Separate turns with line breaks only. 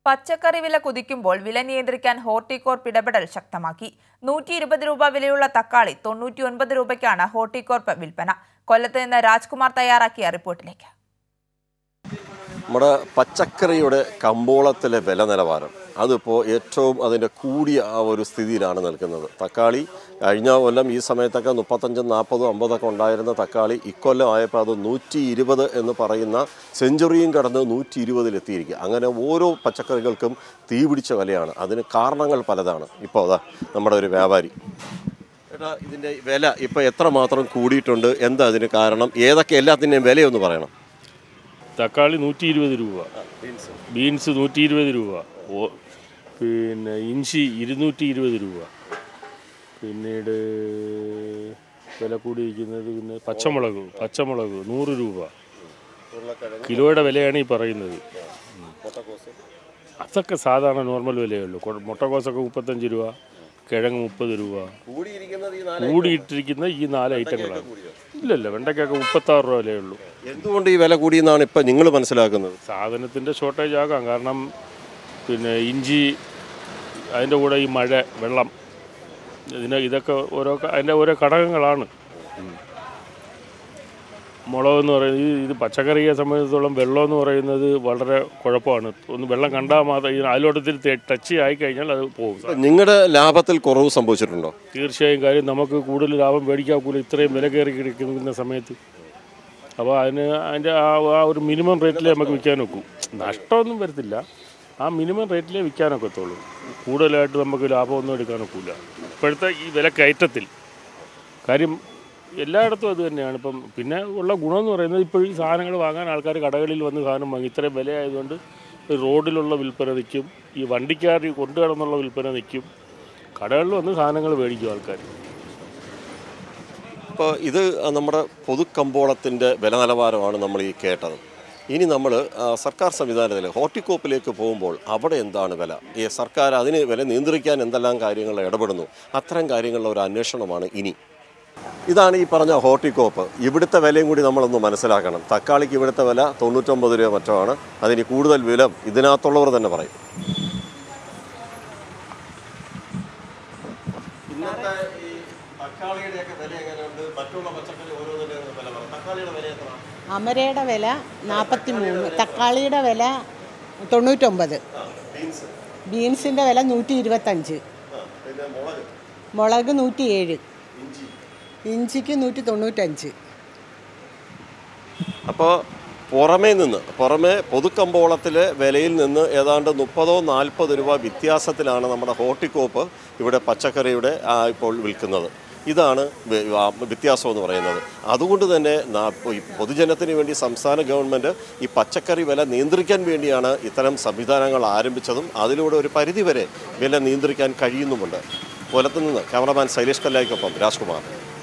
പച്ചക്കറി വില കുതിക്കുമ്പോൾ വില നിയന്ത്രിക്കാൻ ഹോർട്ടികോർപ്പ് ഇടപെടൽ ശക്തമാക്കി നൂറ്റി ഇരുപത് രൂപ വിലയുള്ള തക്കാളി തൊണ്ണൂറ്റി ഒൻപത് രൂപയ്ക്കാണ് ഹോർട്ടികോർപ്പ് വിൽപ്പന കൊല്ലത്ത് നിന്ന് രാജ്കുമാർ തയ്യാറാക്കിയ റിപ്പോർട്ടിലേക്ക്
നമ്മുടെ പച്ചക്കറിയുടെ കമ്പോളത്തിലെ വില നിലവാരം അതിപ്പോൾ ഏറ്റവും അതിൻ്റെ കൂടിയ ആ ഒരു സ്ഥിതിയിലാണ് നിൽക്കുന്നത് തക്കാളി കഴിഞ്ഞ കൊല്ലം ഈ സമയത്തൊക്കെ മുപ്പത്തഞ്ചും നാൽപ്പതും അമ്പതൊക്കെ ഉണ്ടായിരുന്ന തക്കാളി ഇക്കൊല്ലം ആയപ്പോൾ അത് നൂറ്റി ഇരുപത് എന്ന് പറയുന്ന സെഞ്ചുറിയും കടന്ന് നൂറ്റി ഇരുപതിലെത്തിയിരിക്കുക അങ്ങനെ ഓരോ പച്ചക്കറികൾക്കും തീ പിടിച്ച വിലയാണ് അതിന് കാരണങ്ങൾ പലതാണ് ഇപ്പോൾ അതാ നമ്മുടെ ഒരു വ്യാപാരി ഏട്ടാ ഇതിൻ്റെ വില ഇപ്പോൾ എത്രമാത്രം കൂടിയിട്ടുണ്ട് എന്താ അതിന് കാരണം ഏതൊക്കെ എല്ലാത്തിൻ്റെയും വിലയൊന്ന് പറയണം
തക്കാളി നൂറ്റി ഇരുപത് രൂപ ബീൻസ് നൂറ്റി ഇരുപത് രൂപ ഓ പിന്നെ ഇഞ്ചി ഇരുന്നൂറ്റി ഇരുപത് രൂപ പിന്നീട് വില കൂടിയിരിക്കുന്നത് പിന്നെ പച്ചമുളക് പച്ചമുളക് നൂറ് രൂപ കിലോയുടെ വിലയാണ് ഈ പറയുന്നത് ഉം. അതൊക്കെ സാധാരണ നോർമൽ വിലയേ ഉള്ളൂ കൊ- മുട്ടക്കോസൊക്കെ മുപ്പത്തഞ്ച് രൂപ കിഴങ്ങ് മുപ്പത് രൂപ
കൂടിയിരിക്കുന്നത് ഈ
കൂടിയിട്ടിരിക്കുന്ന ഈ നാല് ഐറ്റങ്ങളാണ് ഇല്ലല്ല വെണ്ടയ്ക്കൊക്കെ മുപ്പത്താറ് രൂപ വിലയേ ഉള്ളൂ
എന്തുകൊണ്ട് ഈ വില കൂടിയെന്നാണ് ഇപ്പം നിങ്ങൾ മനസ്സിലാക്കുന്നത്
സാധനത്തിൻ്റെ ഷോർട്ടേജ് ആകാം കാരണം പിന്നെ ഇഞ്ചി അതിൻ്റെ കൂടെ ഈ മഴ വെള്ളം ഇതിന് ഇതൊക്കെ ഓരോ ക- അതിൻ്റെ ഓരോ ഘടകങ്ങളാണ് ഉം. മുളക് എന്ന് പറയുന്നത് ഈ ഇത് പച്ചക്കറിയെ സംബന്ധിച്ചിടത്തോളം വെള്ളം എന്ന് പറയുന്നത് വളരെ കുഴപ്പമാണ് ഒന്ന് വെള്ളം കണ്ടാൽ മാത്രം ഈ അയലോട്ടത്തിൽ ടച്ച് ആയി കഴിഞ്ഞാൽ അത് പോകും
നിങ്ങളുടെ ലാഭത്തിൽ കുറവ് സംഭവിച്ചിട്ടുണ്ടോ
തീർച്ചയായും കാര്യം നമുക്ക് കൂടുതൽ ലാഭം മേടിക്കാക്കൂല ഇത്രയും വില കയറി കിടക്കുന്ന സമയത്ത് അപ്പോൾ അതിന് അതിൻ്റെ ആ ആ ഒരു മിനിമം റേറ്റിലേ നമുക്ക് വിൽക്കാൻ ഒക്കൂ നഷ്ടമൊന്നും വരത്തില്ല ആ മിനിമം റേറ്റിലേ വിൽക്കാനൊക്കത്തുള്ളൂ കൂടുതലായിട്ട് നമുക്ക് ലാഭമൊന്നും എടുക്കാൻ ഒക്കില്ല ഇപ്പോഴത്തെ ഈ വില കയറ്റത്തിൽ കാര്യം എല്ലായിടത്തും അത് തന്നെയാണ് ഇപ്പം പിന്നെ ഉള്ള ഗുണമെന്ന് പറയുന്നത് ഇപ്പോൾ ഈ സാധനങ്ങൾ വാങ്ങാൻ ആൾക്കാർ കടകളിൽ വന്ന് സാധനം വാങ്ങി ഇത്രയും വില ആയതുകൊണ്ട് ഈ റോഡിലുള്ള വിൽപ്പന നിൽക്കും ഈ വണ്ടിക്കാർ കൊണ്ടു കിടന്നുള്ള വിൽപ്പന നിൽക്കും കടകളിൽ വന്ന് സാധനങ്ങൾ മേടിക്കും ആൾക്കാർ
ഇപ്പോൾ ഇത് നമ്മുടെ പൊതുക്കമ്പോളത്തിൻ്റെ വില നിലവാരമാണ് നമ്മൾ ഈ കേട്ടത് ഇനി നമ്മൾ സർക്കാർ സംവിധാനത്തിൽ ഹോർട്ടിക്കോപ്പിലേക്ക് പോകുമ്പോൾ അവിടെ എന്താണ് വില ഈ സർക്കാർ അതിന് വില നിയന്ത്രിക്കാൻ എന്തെല്ലാം കാര്യങ്ങൾ ഇടപെടുന്നു അത്തരം കാര്യങ്ങളിലുള്ള ഒരു അന്വേഷണമാണ് ഇനി ഇതാണ് ഈ പറഞ്ഞ ഹോർട്ടിക്കോപ്പ് ഇവിടുത്തെ വിലയും കൂടി നമ്മളൊന്ന് മനസ്സിലാക്കണം തക്കാളിക്ക് ഇവിടുത്തെ വില തൊണ്ണൂറ്റൊമ്പത് രൂപ മറ്റോ ആണ് അതിന് കൂടുതൽ വില ഇതിനകത്തുള്ളവർ തന്നെ പറയും ഇന്നത്തെ ഈ തക്കാളിയുടെയൊക്കെ വില എങ്ങനെയുണ്ട് മറ്റുള്ള പച്ചക്കറി ഓരോന്നിന്റെ വില പറ തക്കാളിയുടെ വില എത്ര
അമരയുടെ വില നാൽപ്പത്തി മൂന്ന് തക്കാളിയുടെ വില തൊണ്ണൂറ്റൊമ്പത്
ബീൻസ്
ബീൻസിൻ്റെ വില നൂറ്റി ഇരുപത്തഞ്ച്
പിന്നെ മുളക്
മുളക് നൂറ്റി ഏഴ്
ഇഞ്ചി
ഇഞ്ചിക്ക് നൂറ്റി തൊണ്ണൂറ്റഞ്ച്
അപ്പോൾ പുറമേ നിന്ന് പുറമേ പൊതുക്കമ്പോളത്തിലെ വിലയിൽ നിന്ന് ഏതാണ്ട് മുപ്പതോ നാൽപ്പത് രൂപ വ്യത്യാസത്തിലാണ് നമ്മുടെ ഹോർട്ടിക്കോപ്പ് ഇവിടെ പച്ചക്കറിയുടെ ആ, ഇപ്പോൾ വിൽക്കുന്നത് ഇതാണ് വി- ആ, വ്യത്യാസം എന്ന് പറയുന്നത് അതുകൊണ്ട് തന്നെ നാ- ഈ പൊതുജനത്തിന് വേണ്ടി സംസ്ഥാന ഗവൺമെൻറ് ഈ പച്ചക്കറി വില നിയന്ത്രിക്കാൻ വേണ്ടിയാണ് ഇത്തരം സംവിധാനങ്ങൾ ആരംഭിച്ചതും അതിലൂടെ ഒരു പരിധിവരെ വില നിയന്ത്രിക്കാൻ കഴിയുന്നുമുണ്ട് കൊല്ലത്ത് നിന്ന് ക്യാമറമാൻ ശൈലേഷ് കല്ലായിക്കൊപ്പം രാജ്കുമാർ